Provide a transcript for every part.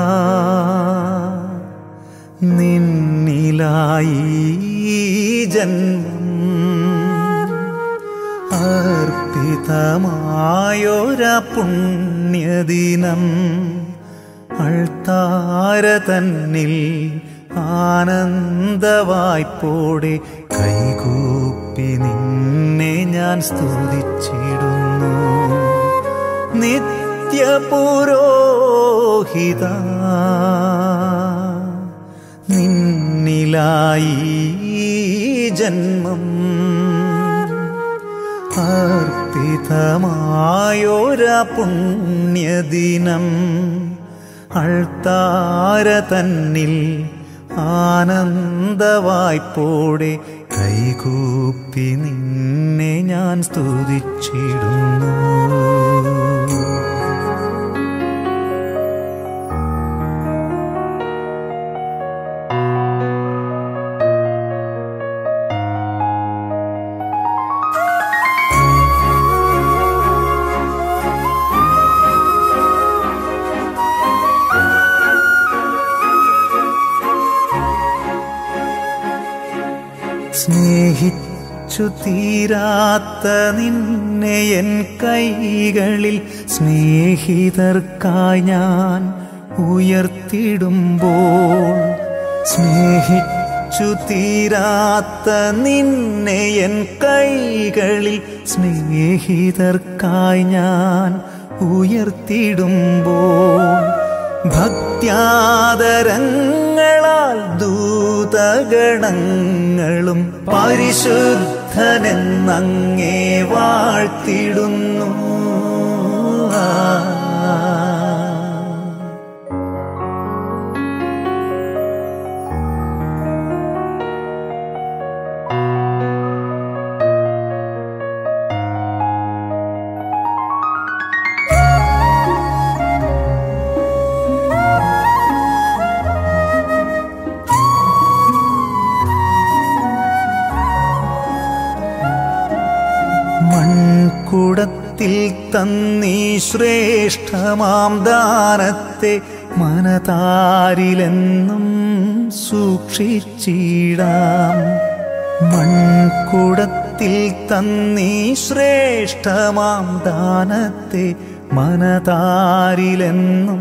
നിന്നിലായി ഈ ജന്മം അർപ്പിതമായൊര പുണ്യദിനം അൾത്താര തന്നിൽ ആനന്ദവായ്പോടെ കൈകൂപ്പി നിന്നെ ഞാൻ സ്തുതിച്ചിടുന്നു നിത്യപുരോഹിത നിന്നിലായി ഈ ജന്മം അർപ്പിതമായൊര പുണ്യദിനം അൾത്താര തന്നിൽ ആനന്ദവായ്പോടെ കൈകൂപ്പി നിന്നെ ഞാൻ സ്തുതിച്ചിടുന്നു സ്നേഹിച്ചു തീരാത്ത നിന്നെ എൻ കൈകളിൽ സ്നേഹിതർക്കായി ഞാൻ ഉയർത്തിടുമ്പോൾ സ്നേഹിച്ചു തീരാത്ത നിന്നെ എൻ കൈകളിൽ സ്നേഹിതർക്കായി ഞാൻ ഉയർത്തിടുമ്പോൾ ഭക്ത്യാദരങ്ങളാൽ ദൂതഗണങ്ങളും പരിശുദ്ധനെന്നങ്ങേ വാഴ്ത്തിടുന്നു ആ. മൺകുടത്തിൽ തന്നീ ശ്രേഷ്ഠമാം ദാനത്തെ മനതാരിലെന്നും സൂക്ഷിച്ചിടാം മൺകുടത്തിൽ തന്നീ ശ്രേഷ്ഠമാം ദാനത്തെ മനതാരിലെന്നും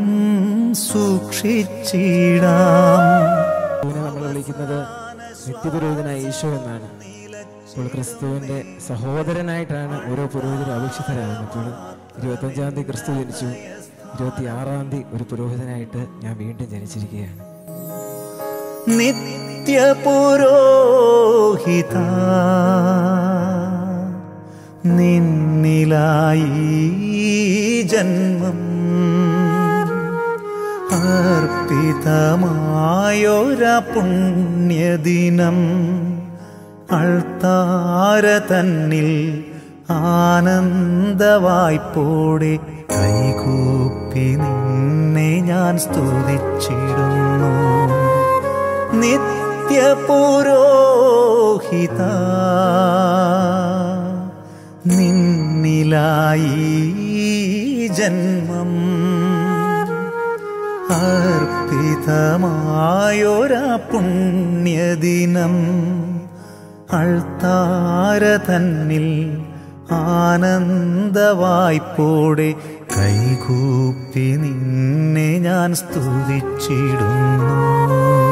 സൂക്ഷിച്ചിടാം ക്രിസ്തുവിനെ നമ്മൾ വിളിക്കുന്നത് നിത്യപുരോഹിതനായ ഈശോ എന്നാണ് അപ്പോൾ ക്രിസ്തുവിൻ്റെ സഹോദരനായിട്ടാണ് ഓരോ പുരോഹിതരും അപേക്ഷിതരാകുന്നത് അപ്പോൾ ഇരുപത്തഞ്ചാം തീയതി ക്രിസ്തു ജനിച്ചു ഇരുപത്തി ആറാം തീയതി ഒരു പുരോഹിതനായിട്ട് ഞാൻ വീണ്ടും ജനിച്ചിരിക്കുകയാണ് നിത്യപുരോഹിത നിന്നിലായി ഈ ജന്മം അർപ്പിതമായൊര പുണ്യദിനം അൾത്താര തന്നിൽ ആനന്ദവായ്പോടെ കൈകൂപ്പി നിന്നെ ഞാൻ സ്തുതിച്ചിടുന്നു നിത്യപുരോഹിത നിന്നിലായി ഈ ജന്മം അർപ്പിതമായൊര പുണ്യദിനം അൾത്താര തന്നിൽ ആനന്ദവായ്പോടെ കൈകൂപ്പി നിന്നെ ഞാൻ സ്തുതിച്ചിടുന്നു